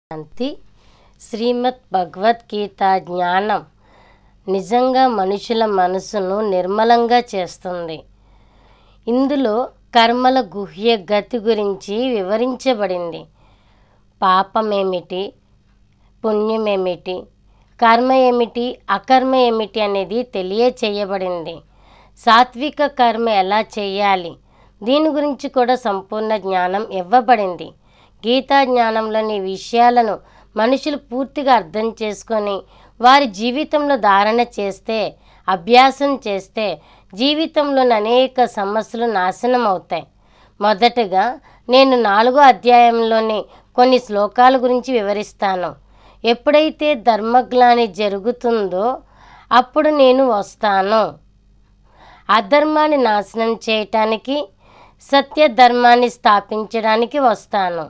శాంతి శ్రీమద్ భగవద్గీత జ్ఞానం నిజంగా మనుషుల మనసును నిర్మలంగా చేస్తుంది ఇందులో కర్మల గుహ్య గతి గురించి వివరించబడింది పాపమేమిటి పుణ్యమేమిటి కర్మ ఏమిటి అకర్మ ఏమిటి అనేది తెలియచేయబడింది సాత్విక కర్మ ఎలా చేయాలి దీని గురించి కూడా సంపూర్ణ జ్ఞానం ఇవ్వబడింది గీతా జ్ఞానంలోని విషయాలను మనుషులు పూర్తిగా అర్థం చేసుకొని వారి జీవితంలో ధారణ చేస్తే అభ్యాసం చేస్తే జీవితంలోని అనేక సమస్యలు నాశనం అవుతాయి మొదటగా నేను నాలుగో అధ్యాయంలోని కొన్ని శ్లోకాల గురించి వివరిస్తాను ఎప్పుడైతే ధర్మగ్లాని జరుగుతుందో అప్పుడు నేను వస్తాను అధర్మాన్ని నాశనం చేయటానికి సత్య ధర్మాన్ని స్థాపించడానికి వస్తాను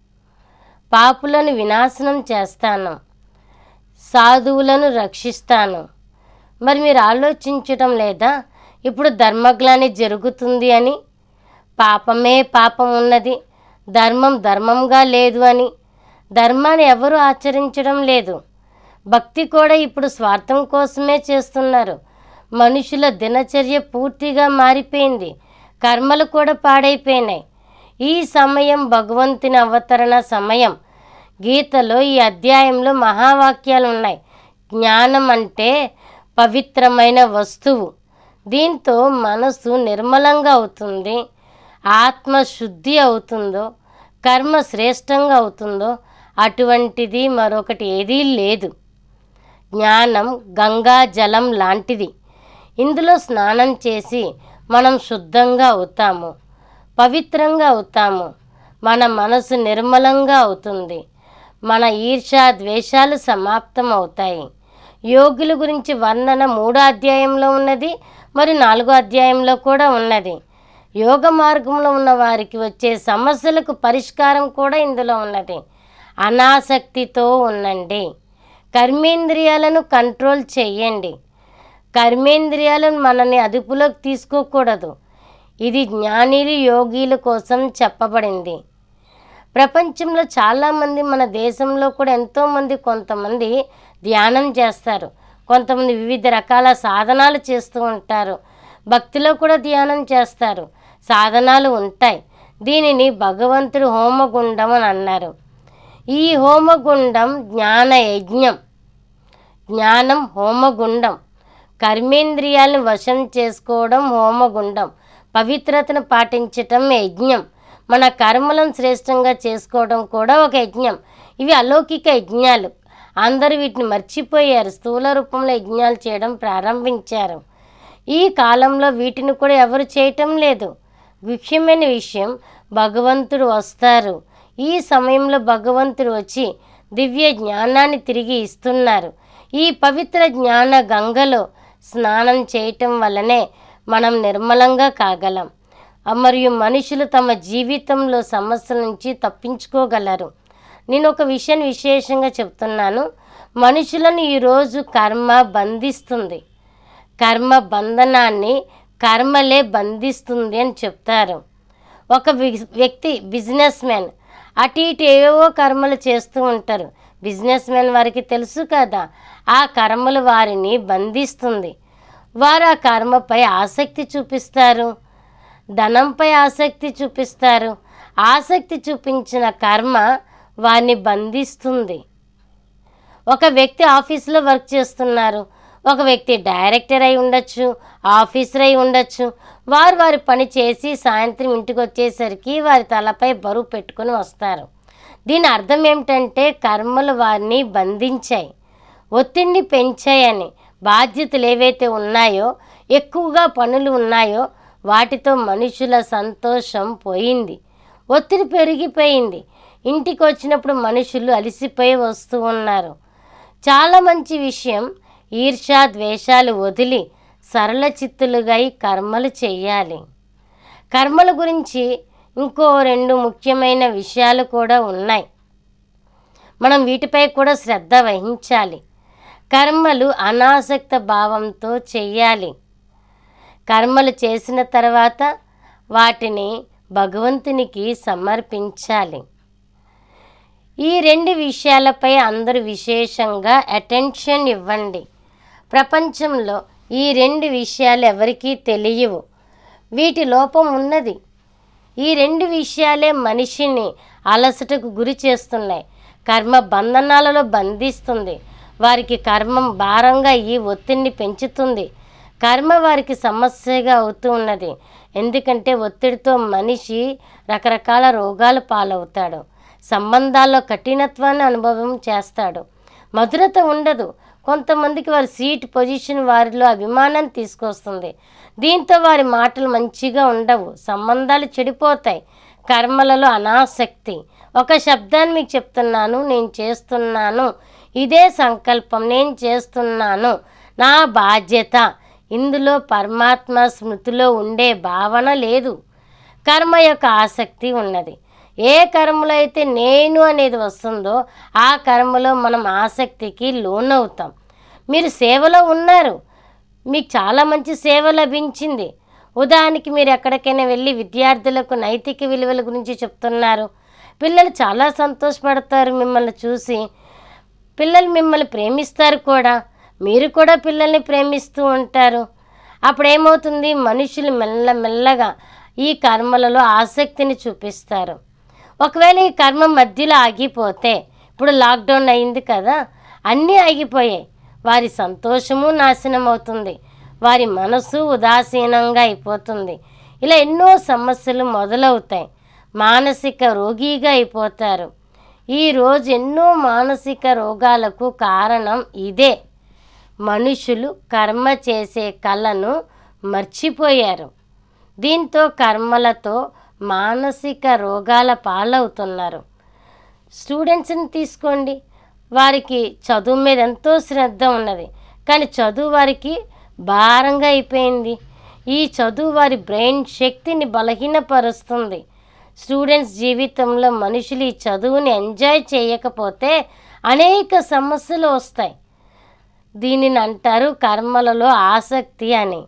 పాపులను వినాశనం చేస్తాను సాధువులను రక్షిస్తాను మరి మీరు ఆలోచించటం లేదా ఇప్పుడు ధర్మగ్లాని జరుగుతుంది అని పాపమే పాపం ఉన్నది ధర్మం ధర్మంగా లేదు అని ధర్మాన్ని ఎవరు ఆచరించడం లేదు భక్తి కూడా ఇప్పుడు స్వార్థం కోసమే చేస్తున్నారు మనుషుల దినచర్య పూర్తిగా మారిపోయింది కర్మలు కూడా పాడైపోయినాయి ఈ సమయం భగవంతుని అవతరణ సమయం గీతలో ఈ అధ్యాయంలో మహావాక్యాలు ఉన్నాయి జ్ఞానం అంటే పవిత్రమైన వస్తువు దీంతో మనసు నిర్మలంగా అవుతుంది ఆత్మ శుద్ధి అవుతుందో కర్మ శ్రేష్టంగా అవుతుందో అటువంటిది మరొకటి ఏదీ లేదు జ్ఞానం గంగా జలం లాంటిది ఇందులో స్నానం చేసి మనం శుద్ధంగా అవుతాము పవిత్రంగా అవుతాము మన మనసు నిర్మలంగా అవుతుంది మన ఈర్ష ద్వేషాలు సమాప్తం అవుతాయి యోగుల గురించి వర్ణన మూడో అధ్యాయంలో ఉన్నది మరి నాలుగో అధ్యాయంలో కూడా ఉన్నది యోగ మార్గంలో ఉన్న వారికి వచ్చే సమస్యలకు పరిష్కారం కూడా ఇందులో ఉన్నది అనాసక్తితో ఉండండి కర్మేంద్రియాలను కంట్రోల్ చేయండి కర్మేంద్రియాలను మనల్ని అదుపులోకి తీసుకోకూడదు ఇది జ్ఞానీలు యోగీల కోసం చెప్పబడింది ప్రపంచంలో చాలామంది మన దేశంలో కూడా ఎంతోమంది కొంతమంది ధ్యానం చేస్తారు కొంతమంది వివిధ రకాల సాధనాలు చేస్తూ ఉంటారు భక్తిలో కూడా ధ్యానం చేస్తారు సాధనాలు ఉంటాయి దీనిని భగవంతుడు హోమగుండం అని అన్నారు ఈ హోమగుండం జ్ఞాన యజ్ఞం జ్ఞానం హోమగుండం కర్మేంద్రియాలను వశం చేసుకోవడం హోమగుండం పవిత్రతను పాటించటం యజ్ఞం మన కర్మలను శ్రేష్టంగా చేసుకోవడం కూడా ఒక యజ్ఞం ఇవి అలౌకిక యజ్ఞాలు అందరూ వీటిని మర్చిపోయారు స్థూల రూపంలో యజ్ఞాలు చేయడం ప్రారంభించారు ఈ కాలంలో వీటిని కూడా ఎవరు చేయటం లేదు ముఖ్యమైన విషయం భగవంతుడు వస్తారు ఈ సమయంలో భగవంతుడు వచ్చి దివ్య జ్ఞానాన్ని తిరిగి ఇస్తున్నారు ఈ పవిత్ర జ్ఞాన గంగలో స్నానం చేయటం వల్లనే మనం నిర్మలంగా కాగలం మరియు మనుషులు తమ జీవితంలో సమస్యల నుంచి తప్పించుకోగలరు నేను ఒక విషయాన్ని విశేషంగా చెప్తున్నాను మనుషులను ఈరోజు కర్మ బంధిస్తుంది కర్మ బంధనాన్ని కర్మలే బంధిస్తుంది అని చెప్తారు ఒక వ్యక్తి బిజినెస్ మ్యాన్ అటు ఇటు ఏవో కర్మలు చేస్తూ ఉంటారు బిజినెస్ మ్యాన్ వారికి తెలుసు కదా ఆ కర్మలు వారిని బంధిస్తుంది వారు ఆ కర్మపై ఆసక్తి చూపిస్తారు ధనంపై ఆసక్తి చూపిస్తారు ఆసక్తి చూపించిన కర్మ వారిని బంధిస్తుంది ఒక వ్యక్తి ఆఫీసులో వర్క్ చేస్తున్నారు ఒక వ్యక్తి డైరెక్టర్ అయి ఉండొచ్చు ఆఫీసర్ అయి ఉండొచ్చు వారు వారి పని చేసి సాయంత్రం ఇంటికి వచ్చేసరికి వారి తలపై బరువు పెట్టుకొని వస్తారు దీని అర్థం ఏమిటంటే కర్మలు వారిని బంధించాయి ఒత్తిడిని పెంచాయని బాధ్యతలు ఏవైతే ఉన్నాయో ఎక్కువగా పనులు ఉన్నాయో వాటితో మనుషుల సంతోషం పోయింది ఒత్తిడి పెరిగిపోయింది ఇంటికి వచ్చినప్పుడు మనుషులు అలసిపోయి వస్తూ ఉన్నారు చాలా మంచి విషయం ఈర్ష ద్వేషాలు వదిలి సరళ చిత్తులుగా ఈ కర్మలు చేయాలి కర్మల గురించి ఇంకో రెండు ముఖ్యమైన విషయాలు కూడా ఉన్నాయి మనం వీటిపై కూడా శ్రద్ధ వహించాలి కర్మలు అనాసక్త భావంతో చెయ్యాలి కర్మలు చేసిన తర్వాత వాటిని భగవంతునికి సమర్పించాలి ఈ రెండు విషయాలపై అందరూ విశేషంగా అటెన్షన్ ఇవ్వండి ప్రపంచంలో ఈ రెండు విషయాలు ఎవరికీ తెలియవు వీటి లోపం ఉన్నది ఈ రెండు విషయాలే మనిషిని అలసటకు గురి చేస్తున్నాయి కర్మ బంధనాలలో బంధిస్తుంది వారికి కర్మం భారంగా ఈ ఒత్తిడిని పెంచుతుంది కర్మ వారికి సమస్యగా అవుతూ ఉన్నది ఎందుకంటే ఒత్తిడితో మనిషి రకరకాల రోగాల పాలవుతాడు సంబంధాల్లో కఠినత్వాన్ని అనుభవం చేస్తాడు మధురత ఉండదు కొంతమందికి వారి సీట్ పొజిషన్ వారిలో అభిమానం తీసుకొస్తుంది దీంతో వారి మాటలు మంచిగా ఉండవు సంబంధాలు చెడిపోతాయి కర్మలలో అనాసక్తి ఒక శబ్దాన్ని మీకు చెప్తున్నాను నేను చేస్తున్నాను ఇదే సంకల్పం నేను చేస్తున్నాను నా బాధ్యత ఇందులో పరమాత్మ స్మృతిలో ఉండే భావన లేదు కర్మ యొక్క ఆసక్తి ఉన్నది ఏ కర్మలో అయితే నేను అనేది వస్తుందో ఆ కర్మలో మనం ఆసక్తికి లోనవుతాం మీరు సేవలో ఉన్నారు మీకు చాలా మంచి సేవ లభించింది ఉదాహరణకి మీరు ఎక్కడికైనా వెళ్ళి విద్యార్థులకు నైతిక విలువల గురించి చెప్తున్నారు పిల్లలు చాలా సంతోషపడతారు మిమ్మల్ని చూసి పిల్లలు మిమ్మల్ని ప్రేమిస్తారు కూడా మీరు కూడా పిల్లల్ని ప్రేమిస్తూ ఉంటారు అప్పుడు ఏమవుతుంది మనుషులు మెల్ల మెల్లగా ఈ కర్మలలో ఆసక్తిని చూపిస్తారు ఒకవేళ ఈ కర్మ మధ్యలో ఆగిపోతే ఇప్పుడు లాక్డౌన్ అయింది కదా అన్నీ ఆగిపోయాయి వారి సంతోషము నాశనం అవుతుంది వారి మనసు ఉదాసీనంగా అయిపోతుంది ఇలా ఎన్నో సమస్యలు మొదలవుతాయి మానసిక రోగిగా అయిపోతారు ఈరోజు ఎన్నో మానసిక రోగాలకు కారణం ఇదే మనుషులు కర్మ చేసే కళను మర్చిపోయారు దీంతో కర్మలతో మానసిక రోగాల పాలవుతున్నారు స్టూడెంట్స్ని తీసుకోండి వారికి చదువు మీద ఎంతో శ్రద్ధ ఉన్నది కానీ చదువు వారికి భారంగా అయిపోయింది ఈ చదువు వారి బ్రెయిన్ శక్తిని బలహీనపరుస్తుంది స్టూడెంట్స్ జీవితంలో మనుషులు ఈ చదువుని ఎంజాయ్ చేయకపోతే అనేక సమస్యలు వస్తాయి దీనిని అంటారు కర్మలలో ఆసక్తి అని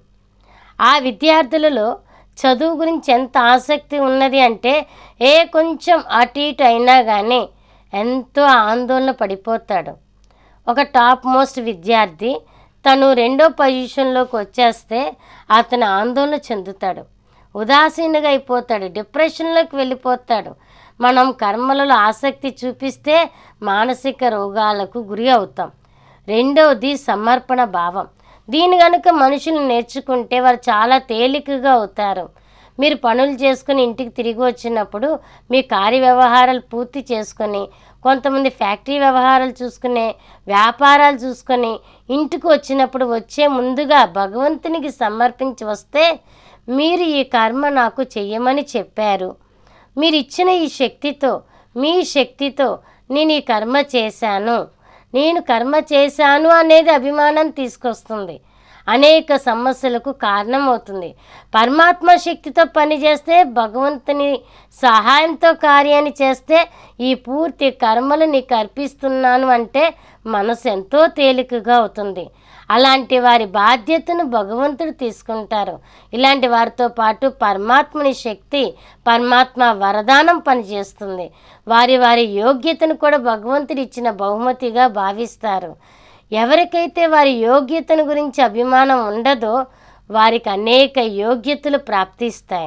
ఆ విద్యార్థులలో చదువు గురించి ఎంత ఆసక్తి ఉన్నది అంటే ఏ కొంచెం అటు ఇటు అయినా కానీ ఎంతో ఆందోళన పడిపోతాడు ఒక టాప్ మోస్ట్ విద్యార్థి తను రెండో పొజిషన్లోకి వచ్చేస్తే అతను ఆందోళన చెందుతాడు ఉదాసీనగా అయిపోతాడు డిప్రెషన్లోకి వెళ్ళిపోతాడు మనం కర్మలలో ఆసక్తి చూపిస్తే మానసిక రోగాలకు గురి అవుతాం రెండవది సమర్పణ భావం దీని కనుక మనుషులు నేర్చుకుంటే వారు చాలా తేలికగా అవుతారు మీరు పనులు చేసుకుని ఇంటికి తిరిగి వచ్చినప్పుడు మీ కార్య వ్యవహారాలు పూర్తి చేసుకొని కొంతమంది ఫ్యాక్టరీ వ్యవహారాలు చూసుకునే వ్యాపారాలు చూసుకొని ఇంటికి వచ్చినప్పుడు వచ్చే ముందుగా భగవంతునికి సమర్పించి వస్తే మీరు ఈ కర్మ నాకు చెయ్యమని చెప్పారు మీరు ఇచ్చిన ఈ శక్తితో మీ శక్తితో నేను ఈ కర్మ చేశాను నేను కర్మ చేశాను అనేది అభిమానం తీసుకొస్తుంది అనేక సమస్యలకు కారణమవుతుంది పరమాత్మ శక్తితో పనిచేస్తే భగవంతుని సహాయంతో కార్యాన్ని చేస్తే ఈ పూర్తి కర్మలు నీకు అర్పిస్తున్నాను అంటే మనసు ఎంతో తేలికగా అవుతుంది అలాంటి వారి బాధ్యతను భగవంతుడు తీసుకుంటారు ఇలాంటి వారితో పాటు పరమాత్మని శక్తి పరమాత్మ వరదానం పనిచేస్తుంది వారి వారి యోగ్యతను కూడా భగవంతుడు ఇచ్చిన బహుమతిగా భావిస్తారు ఎవరికైతే వారి యోగ్యతను గురించి అభిమానం ఉండదో వారికి అనేక యోగ్యతలు ప్రాప్తిస్తాయి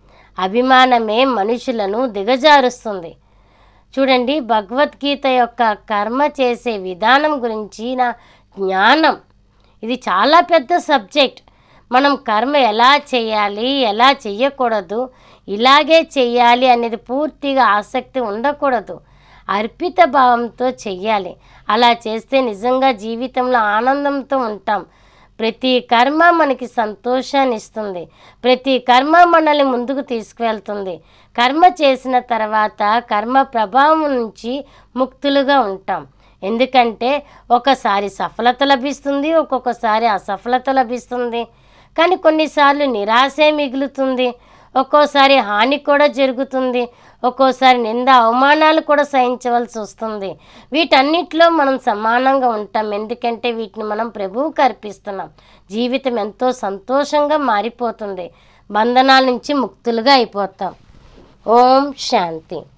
అభిమానమే మనుషులను దిగజారుస్తుంది చూడండి భగవద్గీత యొక్క కర్మ చేసే విధానం గురించిన జ్ఞానం ఇది చాలా పెద్ద సబ్జెక్ట్ మనం కర్మ ఎలా చేయాలి ఎలా చెయ్యకూడదు ఇలాగే చెయ్యాలి అనేది పూర్తిగా ఆసక్తి ఉండకూడదు అర్పిత భావంతో చెయ్యాలి అలా చేస్తే నిజంగా జీవితంలో ఆనందంతో ఉంటాం ప్రతి కర్మ మనకి సంతోషాన్ని ఇస్తుంది ప్రతి కర్మ మనల్ని ముందుకు తీసుకువెళ్తుంది కర్మ చేసిన తర్వాత కర్మ ప్రభావం నుంచి ముక్తులుగా ఉంటాం ఎందుకంటే ఒకసారి సఫలత లభిస్తుంది ఒక్కొక్కసారి అసఫలత లభిస్తుంది కానీ కొన్నిసార్లు నిరాశే మిగులుతుంది ఒక్కోసారి హాని కూడా జరుగుతుంది ఒక్కోసారి నింద అవమానాలు కూడా సహించవలసి వస్తుంది వీటన్నిటిలో మనం సమానంగా ఉంటాం ఎందుకంటే వీటిని మనం ప్రభువుకి అర్పిస్తున్నాం జీవితం ఎంతో సంతోషంగా మారిపోతుంది బంధనాల నుంచి ముక్తులుగా అయిపోతాం ఓం శాంతి